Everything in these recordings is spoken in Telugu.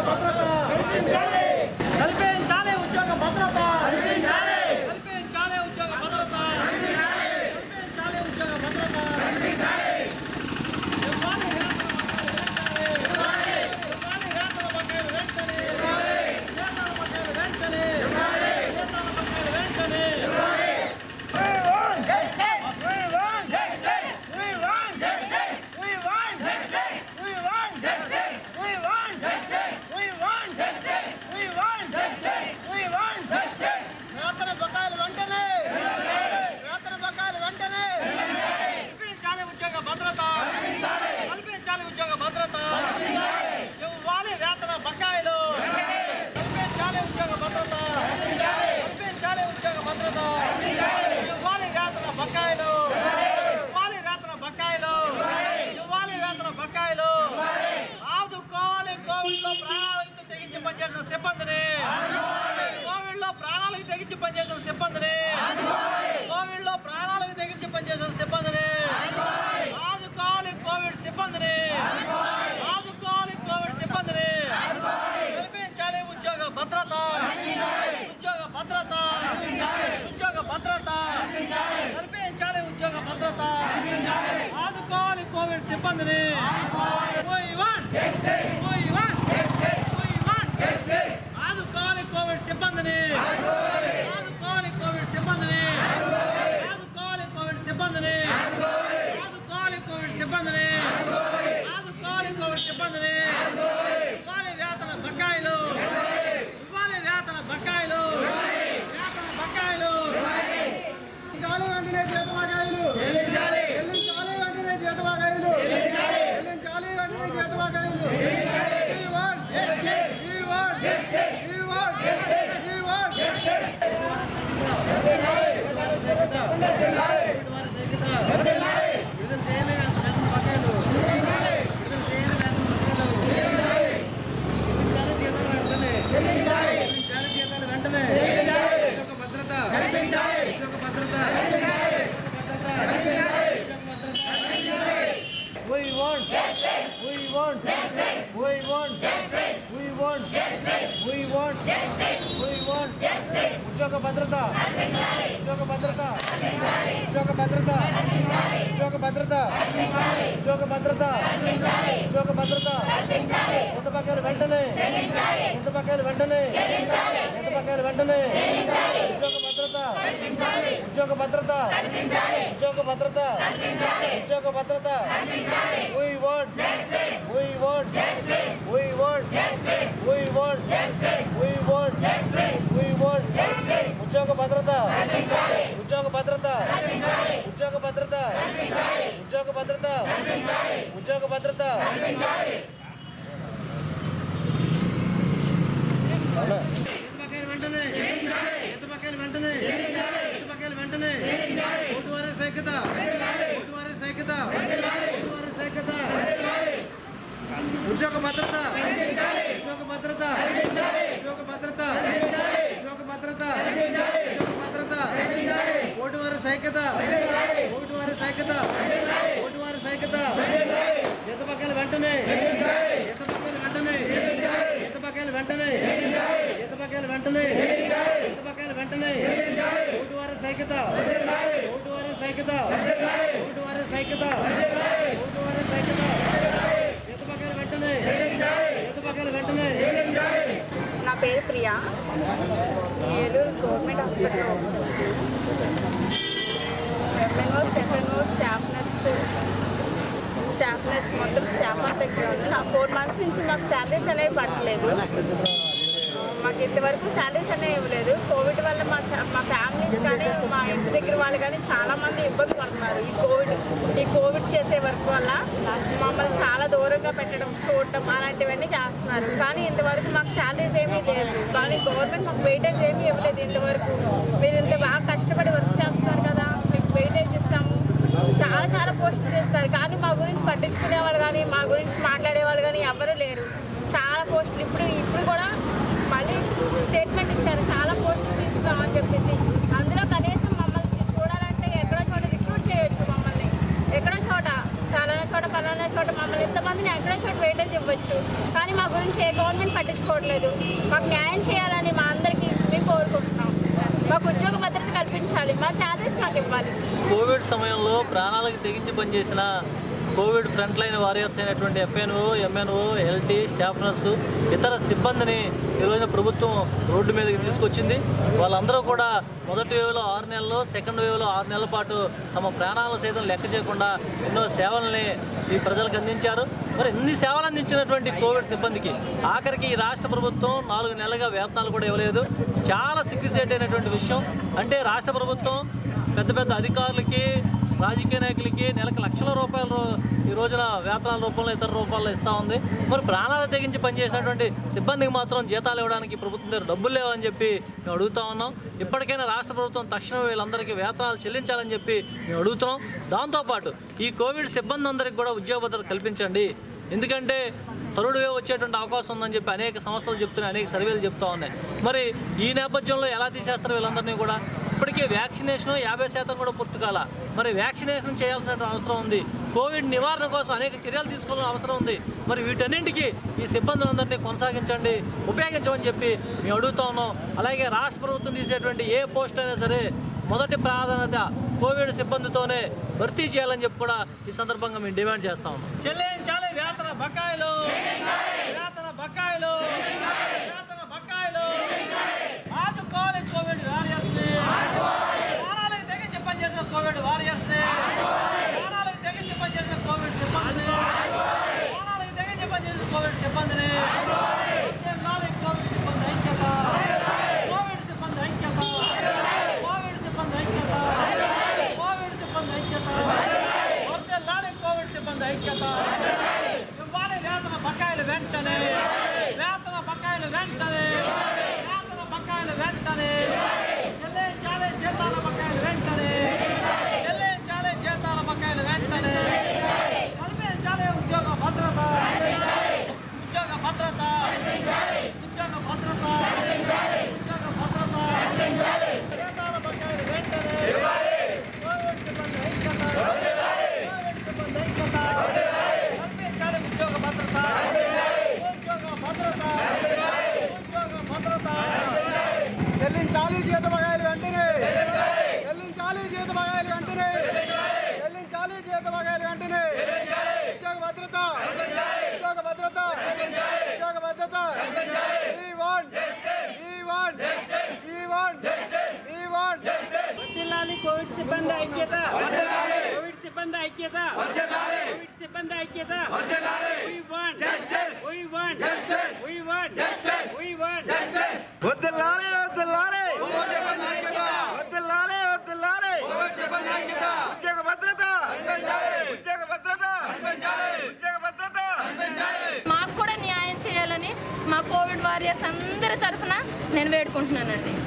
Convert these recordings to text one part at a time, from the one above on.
భద్రత కల్పించాలి ఉద్యోగ భద్రత కల్పించాలి ఉద్యోగ భద్రత కల్పించాలి ఉద్యోగ భద్రత ఇవ్వాలి ఇవ్వాలి వేతన బకాయిలు వెంటనే వేతన బకాయిలు వెంటనే వేతన బకాయిలు వెంటనే వేతన బకాయిలు వెంటనే వేతన బకాయిలు వెంటనే కల్పించాలి ఉద్యోగ భద్రత కల్పించాలి ఉద్యోగ భద్రత ఇవ్వాలి వేతన బకాయిలు కల్పించాలి ఉద్యోగ భద్రత కల్పించాలి ఉద్యోగ భద్రత ఇవ్వాలి వేతన బకాయిలు ఇవ్వాలి వేతన బకాయిలు ఇవ్వాలి వేతన బకాయిలు ఆదుకోవాలి కోవిడ్ లో ప్రాణాలకు తెగించి పనిచేసిన సిబ్బందిని కోవిడ్ లో ప్రాణాలకు తెగించి పనిచేసిన సిబ్బందిని కోవిడ్ లో ప్రాణాలకు తెగించి పనిచేసిన సిబ్బందిని ఆదుకోవాలి కోవిడ్ సిబ్బందిని ఆదుకోవాలి కోవిడ్ సిబ్బందిని కల్పించాలి ఉద్యోగ భద్రత ఉద్యోగ భద్రత ఉద్యోగ భద్రత కల్పించాలి ఉద్యోగ భద్రత ఆదుకోవాలి కోవిడ్ సిబ్బందిని We want. We want. We want. ఆదుకోవాలి కోవిడ్ సిబ్బందిని ఆదుకోవాలి కోవిడ్ సిబ్బందిని ఆదుకోవాలి కోవిడ్ సిబ్బందిని ఆదుకోవాలి కోవిడ్ సిబ్బందిని ఆదుకోవాలి కోవిడ్ సిబ్బందిని ఇవ్వాలి వేతన బకాయిలు ఇవ్వాలి వేతన బకాయిలు వేతన బకాయిలు చాలు వెంటనే జీతవాగాయలు చెల్లించాలి వెంటనే జీతవాగాయలు చెల్లించాలి వెంటనే జీతవాగాయలు We want. We want. We want. We want. We want. We want. We want. We want. We want. We want. ఉద్యోగ భద్రత ఉద్యోగ భద్రత ఉద్యోగ భద్రత ఉద్యోగ భద్రత ఉద్యోగ భద్రత ఉద్యోగ భద్రత కొత్త బకాయిలు వెంటనే కొత్త బకాయిలు వెంటనే కొత్త బకాయిలు వెంటనే ఉద్యోగ భద్రత ఉద్యోగ భద్రత ఉద్యోగ భద్రత ఉద్యోగ భద్రత We want. We want. We want. We want. We want. We want. ఉద్యోగ భద్రత ఉద్యోగ భద్రత ఉద్యోగ భద్రత ఉద్యోగ భద్రత ఉద్యోగ భద్రత వెంటనే ఎత్తుపక్కలు వెంటనే ఎత్తుపక్కలు వెంటనే ఓటు వారి సైకత ఓటు వారి సైకత ఓటు వారి సైకత ఉద్యోగ భద్రత ఉద్యోగ భద్రత ఉద్యోగ భద్రత ఉద్యోగ భద్రత ఉద్యోగ భద్రత ఓటు వారి సైకత ఓటు వారి సైకత ఓటు వారి సైకత ఎత్తుపక్కలు వెంటనే ఎత్తుపక్కలు వెంటనే ఎత్తుపక్కలు వెంటనే ఎత్తుపక్కలు వెంటనే ఎత్తుపక్కలు వెంటనే ఓటు వారి సైకత ఓటు వారి సైకత ఓటు వారి సైకత ఓటు వారి సైకత ఎత్తుపక్కలు వెంటనే ఎత్తుపక్కలు వెంటనే నా పేరు Priya Eluru government hospital MNO FNO staff nurse staff nurse మొత్తం స్టాఫ్ అంతా ఇక్కడ ఉంది నా ఫోర్ మంత్స్ నుంచి మాకు శాలరీస్ అనేవి పడట్లేదు మాకు ఇంతవరకు శాలరీస్ అనేవి ఇవ్వలేదు కోవిడ్ వల్ల మా చా- మా ఫ్యామిలీస్ కానీ మా ఇంటి దగ్గర వాళ్ళు కానీ చాలా మంది ఇబ్బంది పడుతున్నారు ఈ కోవిడ్ ఈ కోవిడ్ చేసే వర్క్ వల్ల మమ్మల్ని చాలా దూరంగా పెట్టడం చూడటం అలాంటివన్నీ చేస్తున్నారు కానీ ఇంతవరకు మాకు శాలరీస్ ఏమీ లేదు కానీ గవర్నమెంట్ మాకు వెయిటేజ్ ఏమీ ఇవ్వలేదు ఇంతవరకు మీరు ఇంత బాగా కష్టపడి వర్క్ చేస్తున్నారు కదా మీకు వెయిటేజ్ ఇస్తాము చాలా చాలా పోస్టులు చేస్తారు కానీ మా గురించి పట్టించుకునేవాళ్ళు కానీ మా గురించి మాట్లాడేవాళ్ళు కానీ ఎవరు లేరు చాలా పోస్టులు ఇప్పుడు ఇప్పుడు కూడా మళ్ళీ స్టేట్మెంట్ ఇచ్చారు చాలా పోస్టులు తీస్తామని చెప్పేసి అందులో కనీసం మమ్మల్ని చూడాలంటే ఎక్కడో చోట రిక్రూట్ చేయొచ్చు మమ్మల్ని ఎక్కడో చోట చాలా చోట పలానా చోట మమ్మల్ని ఇంతమందిని ఎక్కడో చోట వెయిటేజ్ ఇవ్వచ్చు కానీ మా గురించి ఏ గవర్నమెంట్ పట్టించుకోవట్లేదు మాకు న్యాయం చేయాలని మా అందరికీ మేము కోరుకుంటున్నాం మాకు ఉద్యోగ భద్రత కల్పించాలి మా శాలరీస్ మాకు ఇవ్వాలి కోవిడ్ సమయంలో ప్రాణాలకు తెగించి పనిచేసిన కోవిడ్ ఫ్రంట్ లైన్ వారియర్స్ అయినటువంటి FNO MNO LT staff nurse ఇతర సిబ్బందిని ఈరోజు ప్రభుత్వం రోడ్డు మీదకి తీసుకొచ్చింది వాళ్ళందరూ కూడా మొదటి వేవ్లో ఆరు నెలలు సెకండ్ వేవ్లో ఆరు నెలల పాటు తమ ప్రాణాలను సైతం లెక్క చేయకుండా ఎన్నో సేవల్ని ఈ ప్రజలకు అందించారు మరి ఇన్ని సేవలు అందించినటువంటి కోవిడ్ సిబ్బందికి ఆఖరికి ఈ రాష్ట్ర ప్రభుత్వం నాలుగు నెలలుగా వేతనాలు కూడా ఇవ్వలేదు చాలా సిగ్గుసేటైనటువంటి విషయం అంటే రాష్ట్ర ప్రభుత్వం పెద్ద పెద్ద అధికారులకి రాజకీయ నాయకులకి నెలకు లక్షల రూపాయలు రో- ఈ రోజున వేతనాల రూపంలో ఇతర రూపాల్లో ఇస్తూ ఉంది మరి ప్రాణాలు తెగించి పనిచేసినటువంటి సిబ్బందికి మాత్రం జీతాలు ఇవ్వడానికి ప్రభుత్వం దగ్గర డబ్బులు లేవని చెప్పి మేము అడుగుతా ఉన్నాం ఇప్పటికైనా రాష్ట్ర ప్రభుత్వం తక్షణం వీళ్ళందరికీ వేతనాలు చెల్లించాలని చెప్పి మేము అడుగుతున్నాం దాంతోపాటు ఈ కోవిడ్ సిబ్బంది అందరికీ కూడా ఉద్యోగ భద్రత కల్పించండి ఎందుకంటే తరుడు వేవ్ వచ్చేటువంటి అవకాశం ఉందని చెప్పి అనేక సంస్థలు చెప్తున్నాయి అనేక సర్వేలు చెప్తా ఉన్నాయి మరి ఈ నేపథ్యంలో ఎలా తీసేస్తారు వీళ్ళందరినీ కూడా ఇప్పటికే వ్యాక్సినేషన్ యాభై శాతం కూడా పూర్తి కాల మరి వ్యాక్సినేషన్ చేయాల్సిన అవసరం ఉంది కోవిడ్ నివారణ కోసం అనేక చర్యలు తీసుకోవాల్సిన అవసరం ఉంది మరి వీటన్నింటికి ఈ సిబ్బందులందరినీ కొనసాగించండి ఉపయోగించమని చెప్పి మేము అడుగుతా ఉన్నాం అలాగే రాష్ట్ర ప్రభుత్వం తీసేటువంటి ఏ పోస్ట్ అయినా సరే మొదటి ప్రాధాన్యత కోవిడ్ సిబ్బందితోనే భర్తీ చేయాలని చెప్పి కూడా ఈ సందర్భంగా మేము డిమాండ్ చేస్తా ఉన్నాం చెల్లించాలి వేతన బకాయిలు వేతన బకాయిలు వేతన బకాయిలు ఆదుకోవాలి కోవిడ్ వారియర్స్ ప్రాణాలకు తెగించి పనిచేసిన కోవిడ్ వారియర్స్ ప్రాణాలకు తెగించి పనిచేసిన కోవిడ్ సిబ్బందిని ప్రాణాలకు తెగించి పనిచేసిన కోవిడ్ సిబ్బందిని నాలుగు కోవిడ్ సిబ్బంది ఐక్యత కోవిడ్ సిబ్బంది ఐక్యత కోవిడ్ సిబ్బంది ఐక్యత కోవిడ్ సిబ్బంది ఐక్యత వర్ధిల్లాలి కోవిడ్ సిబ్బంది ఐక్యత ఇవ్వాలి వేతన బకాయిలు వెంటనే వేతన బకాయిలు వెంటనే వేతన బకాయిలు వెంటనే చెల్లించాలి జీతాల బకాయిలు వెంటనే చెల్లించాలి జీతాల బకాయిలు వెంటనే కల్పించాలి ఉద్యోగ భద్రత ఉద్యోగ భద్రత ఉద్యోగ భద్రత ఉద్యోగ భద్రత జీతాల బకాయిలు వెంటనే కోవిడ్ సిబ్బంది ఐక్యత కోవిడ్ సిబ్బంది ఐక్యత కల్పించాలి ఉద్యోగ భద్రత ఉద్యోగ భద్రత ఉద్యోగ భద్రత చెల్లించాలి జీత బకాయిలు వెంటనే చెల్లించాలి జీత బకాయిలు వెంటనే చెల్లించాలి జీత బకాయిలు వెంటనే ఉద్యోగ భద్రత ఉద్యోగ భద్రత ఉద్యోగ భద్రత ఈ వన్ ఈ వన్ ఈ వన్ ఈ వన్ వర్ధిల్లాలి కోవిడ్ సిబ్బంది ఐక్యత కోవిడ్ సిబ్బంది ఐక్యత కోవిడ్ సిబ్బంది ఐక్యత We want We want We want We want వద్దలారే వద్దలారే వద్దలారే వద్దలారే ఉద్యోగ భద్రత ఉద్యోగ భద్రత ఉద్యోగ భద్రత మాకు కూడా న్యాయం చేయాలని మా కోవిడ్ వారియర్స్ అందరి తరఫున నేను వేడుకుంటున్నానండి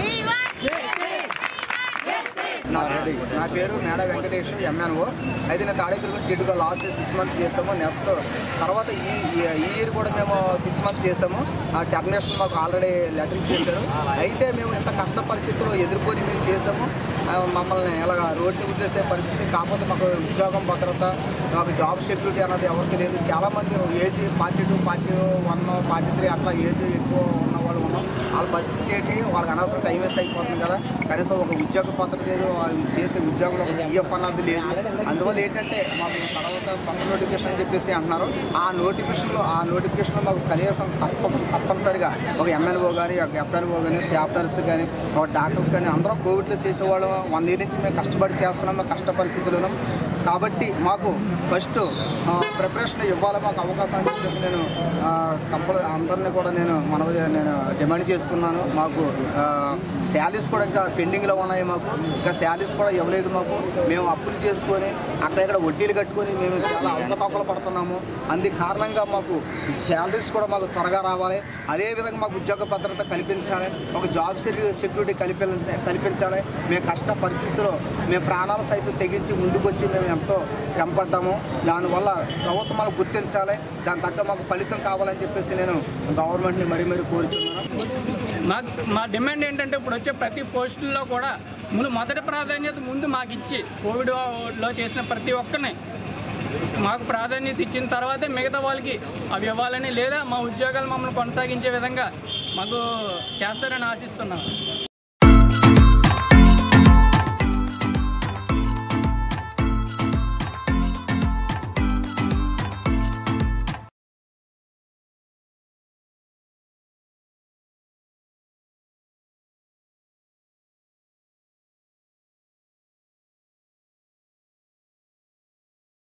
నా పేరు నా పేరు మేడ వెంకటేష్ ఎంఎన్ఓ అయితే నేను తాడేపల్లి టిట్టుగా లాస్ట్ సిక్స్ మంత్స్ చేసాము నెక్స్ట్ తర్వాత ఈ ఈ ఇయర్ కూడా మేము సిక్స్ మంత్స్ చేసాము ఆ టెర్మినేషన్ మాకు ఆల్రెడీ లెటర్ ఇచ్చేసారు అయితే మేము ఇంత కష్ట పరిస్థితుల్లో ఎదుర్కొని మేము చేసాము ఆ, మమ్మల్ని ఇలాగ రోడ్డు వదిలేసే పరిస్థితి కాకపోతే మాకు ఉద్యోగం భద్రత మాకు జాబ్ సెక్యూరిటీ అన్నది ఎవరికి లేదు చాలా మంది age forty two forty one forty three అట్లా ఏజ్ ఎక్కువ ఉన్న వాళ్ళు ఉన్నాం వాళ్ళ పరిస్థితి ఏంటి వాళ్ళకి అనవసరం టైం వేస్ట్ అయిపోతుంది కదా కనీసం ఒక ఉద్యోగ భద్రత లేదు వాళ్ళు చేసే ఉద్యోగంలో ఒక ఈఎఫ్ అన్నది లేదు అందువల్ల ఏంటంటే మాకు తర్వాత కొత్త నోటిఫికేషన్ అని చెప్పేసి అంటున్నారు ఆ నోటిఫికేషన్లో ఆ నోటిఫికేషన్లో మాకు కనీసం తప్ప తప్పనిసరిగా ఒక ఎంఎన్ఓ కానీ ఒక ఎఫ్ఎన్ఓ కానీ స్టాఫ్ నర్స్ కానీ ఒక డాక్టర్స్ కానీ అందరూ కోవిడ్లో చేసేవాళ్ళు వన్ ఇయర్ నుంచి మేము కష్టపడి చేస్తున్నాం మేము కష్ట పరిస్థితులను కాబట్టి మాకు ఫస్ట్ ప్రిపరేషన్ ఇవ్వాలి మాకు అవకాశం అని చెప్పేసి నేను కంపల్ అందరినీ కూడా నేను మన నేను డిమాండ్ చేస్తున్నాను మాకు శాలరీస్ కూడా ఇంకా పెండింగ్లో ఉన్నాయి మాకు ఇంకా శాలరీస్ కూడా ఇవ్వలేదు మాకు మేము అప్పులు చేసుకొని అక్కడెక్కడ వడ్డీలు కట్టుకొని మేము చాలా అవకతవకలు పడుతున్నాము అందుకు కారణంగా మాకు శాలరీస్ కూడా మాకు త్వరగా రావాలి అదేవిధంగా మాకు ఉద్యోగ భద్రత కల్పించాలి ఒక జాబ్ సెక్యూరిటీ కల్పి కల్పించాలి మేము కష్ట పరిస్థితుల్లో మేము ప్రాణాలు సైతం తెగించి ముందుకు వచ్చి మేము ఎంతో శ్రమ పడ్డాము దానివల్ల ప్రభుత్వం మాకు గుర్తించాలి దాని తగ్గ మాకు ఫలితం కావాలని చెప్పేసి నేను గవర్నమెంట్ని మరీ మరీ కోరుచున్నాను మా మా డిమాండ్ ఏంటంటే ఇప్పుడు వచ్చే ప్రతి పోస్టుల్లో కూడా ముందు మొదటి ప్రాధాన్యత ముందు మాకు ఇచ్చి కోవిడ్లో చేసిన ప్రతి ఒక్కరిని మాకు ప్రాధాన్యత ఇచ్చిన తర్వాతే మిగతా వాళ్ళకి అవి ఇవ్వాలని లేదా మా ఉద్యోగాలు మమ్మల్ని కొనసాగించే విధంగా మాకు చేస్తారని ఆశిస్తున్నాం